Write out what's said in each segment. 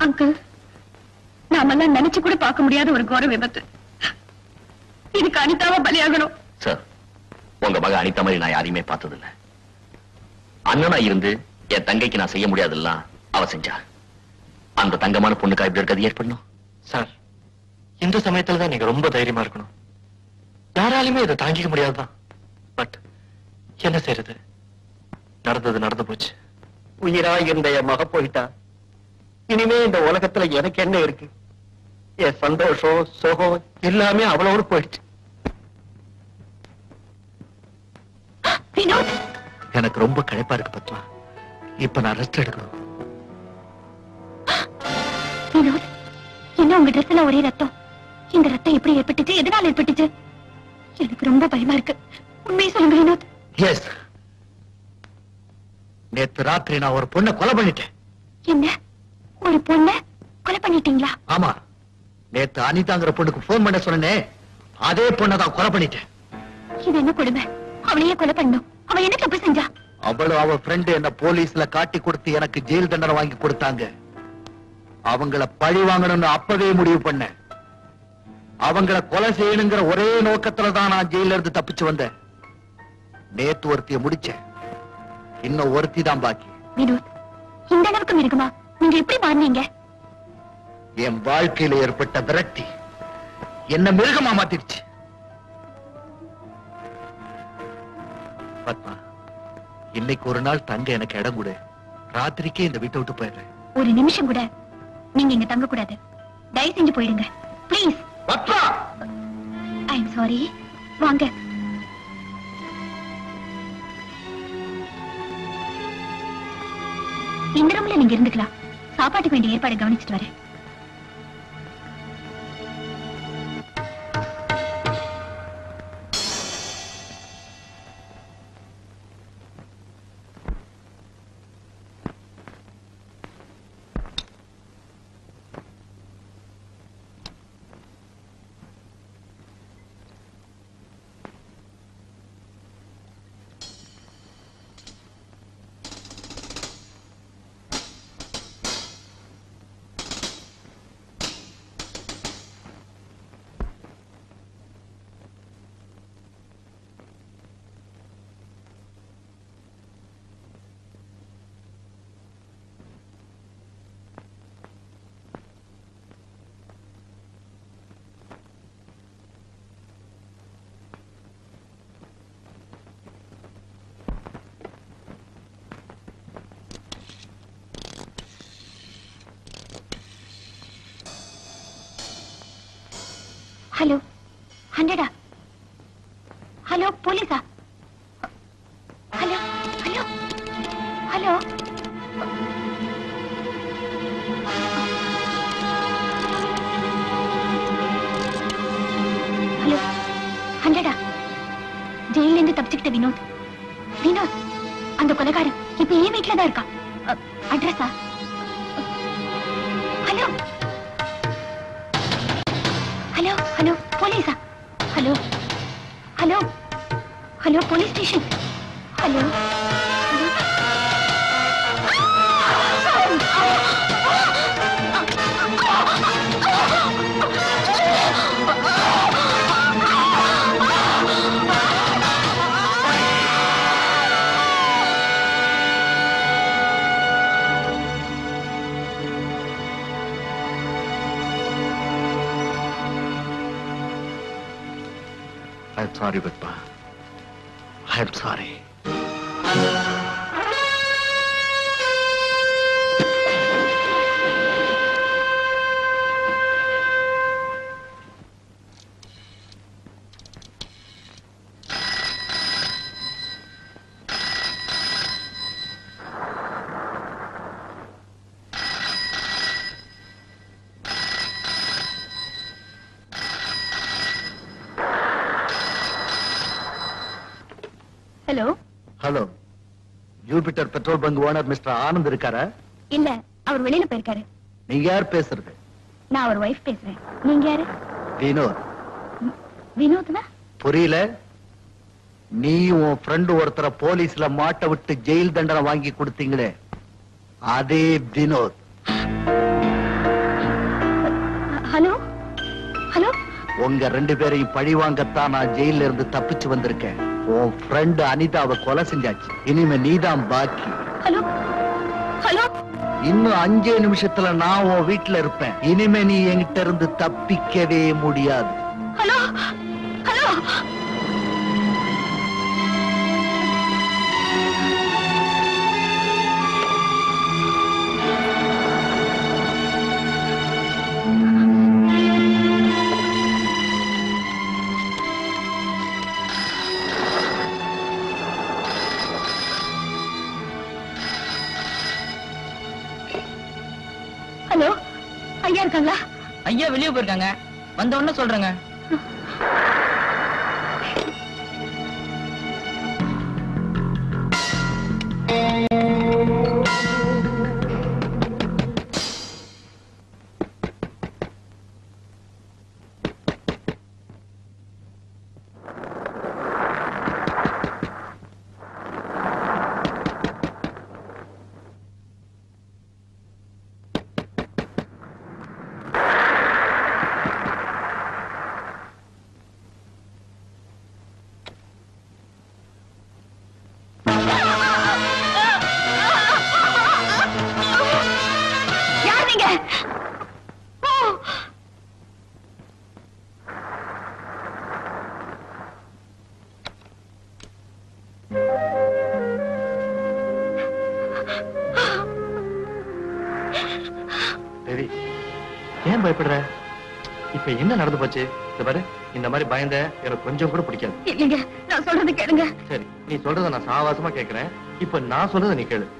Uncle நாமெல்லாம் நினைச்சு கூட பார்க்க முடியாத ஒரு கோர விபத்து இதுக்கு அனிதாவா பலியாகணும் சார் உங்க மக அனிதா மாதிரி நான் யாரையுமே பார்த்ததில்ல அண்ணனா இருந்து என் தங்கைக்கு நான் செய்ய முடியாதெல்லாம் அவ செஞ்சா அந்த தங்கமான பொண்ணுக்கா இப்படி இருக்கிறது ஏற்படணும் சார் இந்த சமயத்துல தான் நீங்க ரொம்ப தைரியமா இருக்கணும் யாராலுமே இதை தாங்கிக்க முடியாதுதான் பட் என்ன செய்யறது நடந்தது நடந்து போச்சு உயிரா இருந்த என் மக போயிட்டா இனிமே இந்த உலகத்துல எனக்கு என்ன இருக்கு என் சந்தோஷம் சுகம் எல்லாமே அவளோடு போயிடுச்சு வினோத் எனக்கு ரொம்ப களைப்பா இருக்கு பத்மா இப்ப நான் ரெஸ்ட் எடுக்கணும் வினோத் என்ன உங்க ட்ரெஸ்ல ஒரே ரத்தம் இந்த ரத்தம் எப்படி ஏற்பட்டுச்சு எதனால ஏற்பட்டுச்சு எனக்கு ரொம்ப பயமா இருக்கு உண்மையை சொல்லுங்க வினோத் எஸ் நேத்து ராத்திரி நான் ஒரு பொண்ணை கொலை பண்ணிட்டேன் என்ன ஒரு பொண்ண கொலை பண்ணிட்டீங்களா ஆமா நேத்து அனிதாங்கிற பொண்ணுக்கு போன் பண்ண சொன்னேனே அதே பொண்ணை தான் கொலை பண்ணிட்டேன் இது என்ன கொடுமை அவளையே கொலை பண்ணும் அவ என்ன தப்பு செஞ்சா அவளும் அவ ஃப்ரெண்டு என்ன போலீஸ்ல காட்டி கொடுத்து எனக்கு ஜெயில் தண்டனை வாங்கி கொடுத்தாங்க அவங்கள பழி வாங்கணும்னு அப்பவே முடிவு பண்ணேன் அவங்கள கொலை செய்யணுங்கிற ஒரே நோக்கத்துல தான் நான் ஜெயில இருந்து தப்பிச்சு வந்தேன் நேத்து ஒருத்திய முடிச்சேன் இன்னும் ஒருத்தி தான் பாக்கி வினோத் இந்த அளவுக்கு மிருகமா நீங்க எப்படி மாறினீங்க என் வாழ்க்கையில ஏற்பட்ட விரக்தி என்ன மிருகமா மாத்திருச்சு பத்மா இன்னைக்கு ஒரு நாள் தங்க எனக்கு இடம் கொடு ராத்திரிக்கே இந்த வீட்டை விட்டு போயிடுறேன் ஒரு நிமிஷம் கூட நீங்க இங்க தங்க கூடாது தயவு செஞ்சு போயிடுங்க please Padma I am sorry வாங்க இந்த ரூம்ல நீங்க இருந்துக்கலாம் சாப்பாட்டுக்கு வேண்டிய ஏற்பாடு கவனிச்சிட்டு வரேன் ஹலோ ஹண்ட்ரடா ஹலோ போலீஸா ஹலோ ஹலோ ஹலோ ஹலோ ஹண்ட்ரடா ஜெயில இருந்து தப்பிச்சுக்கிட்ட வினோத் வினோத் அந்த கொலைகாரன் இப்ப ஏன் வீட்டுல தான் இருக்கான் அட்ரஸா ஹலோ ஹலோ ஹலோ போலீஸா hello hello hello police station hello hello I'm sorry, Patma. I'm sorry. Hello hello Jupiter petrol bunk owner mister Anand இருக்காரா இல்ல அவர் வெளியில போயிருக்காரு நீங்க யார் பேசுறது நான் அவர் ஒய்ஃப் பேசுறேன் நீங்க யாரு வினோத் வினோத்னா புரியல நீ உன் ஃப்ரெண்டு ஒருத்தரை போலீஸ்ல மாட்ட விட்டு ஜெயில் தண்டனை வாங்கி கொடுத்தீங்களே அதே வினோத் உங்க ரெண்டு பேரையும் பழிவாங்கத்தான் நான் ஜெயில இருந்து தப்பிச்சு வந்திருக்கேன் உன் ஃப்ரெண்ட் அனிதாவை கொலை செஞ்சாச்சு இனிமே நீதான் பாக்கி ஹலோ ஹலோ இன்னும் அஞ்சே நிமிஷத்துல நான் உன் வீட்டுல இருப்பேன் இனிமே நீ என்கிட்ட இருந்து தப்பிக்கவே முடியாது ஹலோ ஹலோ ஹலோ ஐயா இருக்காங்களா ஐயா வெளியே போயிருக்காங்க வந்த உடனே சொல்றேங்க யார் நீங்க ஓ தேவி ஏன் பயப்படுற இப்ப என்ன நடந்து போச்சு இந்த பாரு இந்த மாதிரி பயந்த எனக்கு கொஞ்சம் கூட பிடிக்காது இல்லைங்க நான் சொல்றது கேளுங்க சரி நீ சொல்றத நான் சாவாசமா கேக்குறேன் இப்ப நான் சொல்றத நீ கேளு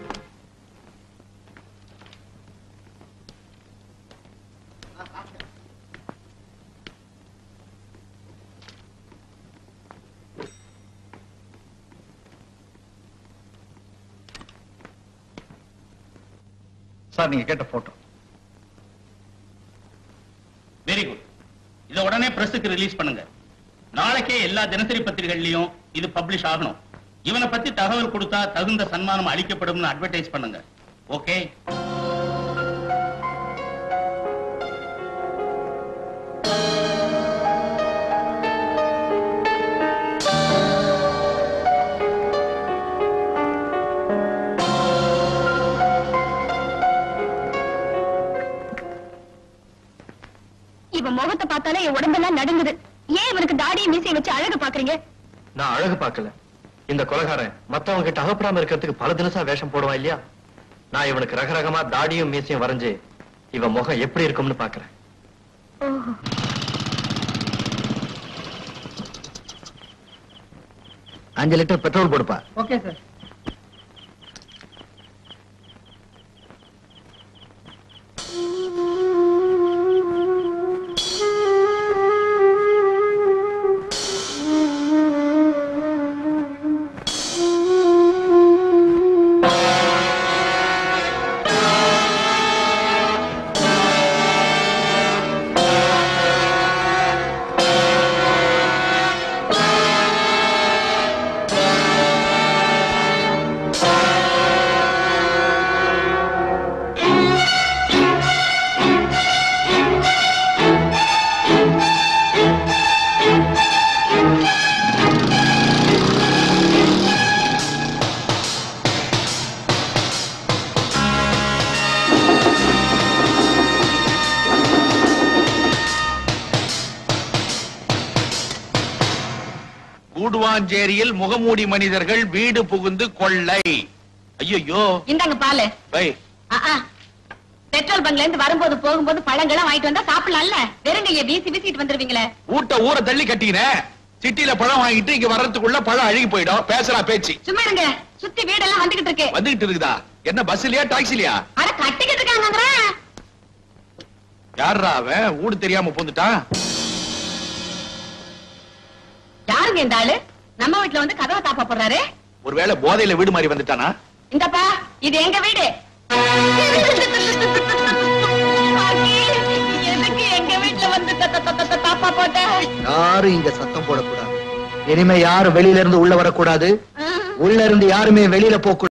சார் நீங்க கேட்ட போட்டோ வெரி குட் இத உடனே பிரஸுக்கு ரிலீஸ் பண்ணுங்க நாளைக்கே எல்லா தினசரி பத்திரிகைகள்லயும் இது பப்ளிஷ் ஆகணும் இவனை பத்தி தகவல் கொடுத்தா தகுந்த சன்மானம் அளிக்கப்படும்னு அட்வர்டைஸ் பண்ணுங்க ஓகே இவன் முகத்தை பார்த்தாலே என் உடம்பெல்லாம் நடுங்குது ஏன் இவனுக்கு தாடியை மீசையை வச்சு அழகு பாக்குறீங்க நான் அழகு பார்க்கல இந்த கொலகாரன் மத்தவங்க கிட்ட அகப்படாம இருக்கிறதுக்கு பல தினசா வேஷம் போடுவான் இல்லையா நான் இவனுக்கு ரகரகமா தாடியும் மீசையும் வரைஞ்சு இவன் முகம் எப்படி இருக்கும்னு பாக்குறேன் ஓஹோ அஞ்சு லிட்டர் பெட்ரோல் போடுப்பா ஓகே சார் கூடுவாஞ்சேரியில் முகமூடி மனிதர்கள் வீடு புகுந்து கொள்ளை ஐயோ இந்தாங்க பாலு வை பெட்ரோல் பங்க்ல இருந்து வரும்போது போகும்போது பழங்கள்லாம் வாங்கிட்டு வந்தா சாப்பிடலாம்ல வெறுங்கைய வீசி வீசிட்டு வந்துருவீங்களே ஊட்ட ஊரை தள்ளி கட்டிக்கின சிட்டில பழம் வாங்கிட்டு இங்க வர்றதுக்குள்ள பழம் அழுகி போயிடும் பேசுறா பேச்சு சும்மா இருங்க சுத்தி வீடெல்லாம் வந்துகிட்டு இருக்கு வந்துகிட்டு இருக்குதா என்ன பஸ்லயா டாக்ஸிலயா அட கட்டிக்கிட்டு இருக்காங்க யாரா அவன் ஊடு தெரியாம பூந்துட்டான் யாருங்க இந்த ஆளு நம்ம வீட்டுல வந்து கதவை தாப்பா போடுறாரு ஒருவேளை போதையில வீடு மாதிரி வந்துட்டானா இந்தப்பா இது எங்க வீடு பாக்கி, எதுக்கு எங்க வீட்டுல வந்து த- த- த- த- தாப்பா போட்ட யாரும் இங்க சத்தம் போடக்கூடாது இனிமே யாரும் வெளியில இருந்து உள்ள வரக்கூடாது ஆ. உள்ள இருந்து யாருமே வெளியில போக